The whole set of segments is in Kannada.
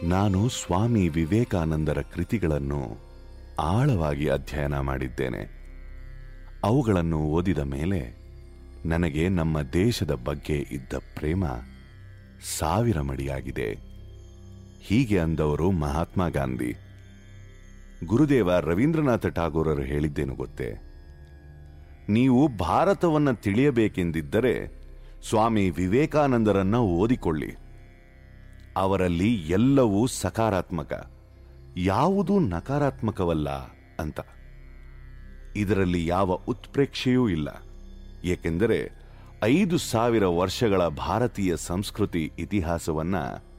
ನಾನು ಸ್ವಾಮಿ ವಿವೇಕಾನಂದರ ಕೃತಿಗಳನ್ನು ಆಳವಾಗಿ ಅಧ್ಯಯನ ಮಾಡಿದ್ದೇನೆ ಅವುಗಳನ್ನು ಓದಿದ ಮೇಲೆ ನನಗೆ ನಮ್ಮ ದೇಶದ ಬಗ್ಗೆ ಇದ್ದ ಪ್ರೇಮ ಸಾವಿರ ಮಡಿಯಾಗಿದೆ ಹೀಗೆ ಅಂದವರು ಮಹಾತ್ಮ ಗಾಂಧಿ ಗುರುದೇವ ರವೀಂದ್ರನಾಥ ಠಾಗೂರರು ಹೇಳಿದ್ದೇನು ಗೊತ್ತೇ ನೀವು ಭಾರತವನ್ನ ತಿಳಿಯಬೇಕೆಂದಿದ್ದರೆ ಸ್ವಾಮಿ ವಿವೇಕಾನಂದರನ್ನ ಓದಿಕೊಳ್ಳಿ ಅವರಲ್ಲಿ ಎಲ್ಲವೂ ಸಕಾರಾತ್ಮಕ ಯಾವುದೂ ನಕಾರಾತ್ಮಕವಲ್ಲ ಅಂತ ಇದರಲ್ಲಿ ಯಾವ ಉತ್ಪ್ರೇಕ್ಷೆಯೂ ಇಲ್ಲ ಏಕೆಂದರೆ ಐದು ಸಾವಿರ ವರ್ಷಗಳ ಭಾರತೀಯ ಸಂಸ್ಕೃತಿ ಇತಿಹಾಸವನ್ನ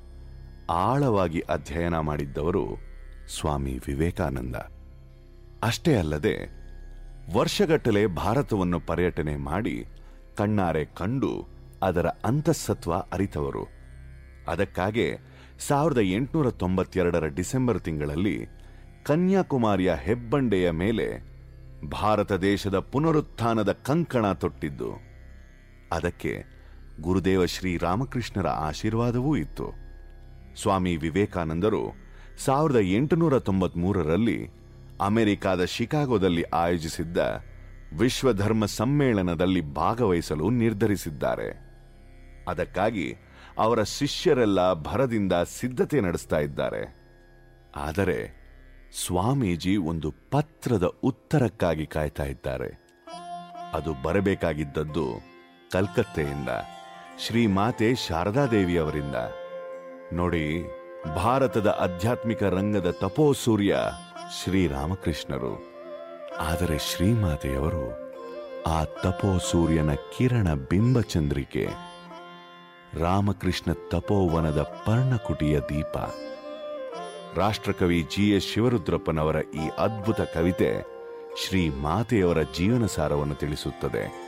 ಆಳವಾಗಿ ಅಧ್ಯಯನ ಮಾಡಿದ್ದವರು ಸ್ವಾಮಿ ವಿವೇಕಾನಂದ ಅಷ್ಟೇ ಅಲ್ಲದೆ ವರ್ಷಗಟ್ಟಲೆ ಭಾರತವನ್ನು ಪರ್ಯಟನೆ ಮಾಡಿ ಕಣ್ಣಾರೆ ಕಂಡು ಅದರ ಅಂತಃಸತ್ವ ಅರಿತವರು ಅದಕ್ಕಾಗೆ ಸಾವಿರದ ಎಂಟುನೂರ ತೊಂಬತ್ತೆರಡರ ಡಿಸೆಂಬರ್ ತಿಂಗಳಲ್ಲಿ ಕನ್ಯಾಕುಮಾರಿಯ ಹೆಬ್ಬಂಡೆಯ ಮೇಲೆ ಭಾರತ ದೇಶದ ಪುನರುತ್ಥಾನದ ಕಂಕಣ ತೊಟ್ಟಿದ್ದು ಅದಕ್ಕೆ ಗುರುದೇವ ಶ್ರೀರಾಮಕೃಷ್ಣರ ಆಶೀರ್ವಾದವೂ ಇತ್ತು ಸ್ವಾಮಿ ವಿವೇಕಾನಂದರು ಸಾವಿರದ ಎಂಟುನೂರ ತೊಂಬತ್ಮೂರರಲ್ಲಿ ಅಮೆರಿಕಾದ ಶಿಕಾಗೋದಲ್ಲಿ ಆಯೋಜಿಸಿದ್ದ ವಿಶ್ವಧರ್ಮ ಸಮ್ಮೇಳನದಲ್ಲಿ ಭಾಗವಹಿಸಲು ನಿರ್ಧರಿಸಿದ್ದಾರೆ ಅದಕ್ಕಾಗಿ ಅವರ ಶಿಷ್ಯರೆಲ್ಲ ಭರದಿಂದ ಸಿದ್ಧತೆ ನಡೆಸ್ತಾ ಇದ್ದಾರೆ ಆದರೆ ಸ್ವಾಮೀಜಿ ಒಂದು ಪತ್ರದ ಉತ್ತರಕ್ಕಾಗಿ ಕಾಯ್ತಾ ಇದ್ದಾರೆ ಅದು ಬರಬೇಕಾಗಿದ್ದದ್ದು ಕಲ್ಕತ್ತೆಯಿಂದ ಶ್ರೀಮಾತೆ ಶಾರದಾದೇವಿಯವರಿಂದ ನೋಡಿ ಭಾರತದ ಆಧ್ಯಾತ್ಮಿಕ ರಂಗದ ತಪೋಸೂರ್ಯ ಶ್ರೀರಾಮಕೃಷ್ಣರು ಆದರೆ ಶ್ರೀಮಾತೆಯವರು ಆ ತಪೋಸೂರ್ಯನ ಕಿರಣ ಬಿಂಬಚಂದ್ರಿಕೆ ರಾಮಕೃಷ್ಣ ತಪೋವನದ ಪರ್ಣಕುಟಿಯ ದೀಪ ರಾಷ್ಟ್ರಕವಿ ಜಿ ಎಸ್ ಶಿವರುದ್ರಪ್ಪನವರ ಈ ಅದ್ಭುತ ಕವಿತೆ ಶ್ರೀ ಮಾತೆಯವರ ಜೀವನ ಸಾರವನ್ನು ತಿಳಿಸುತ್ತದೆ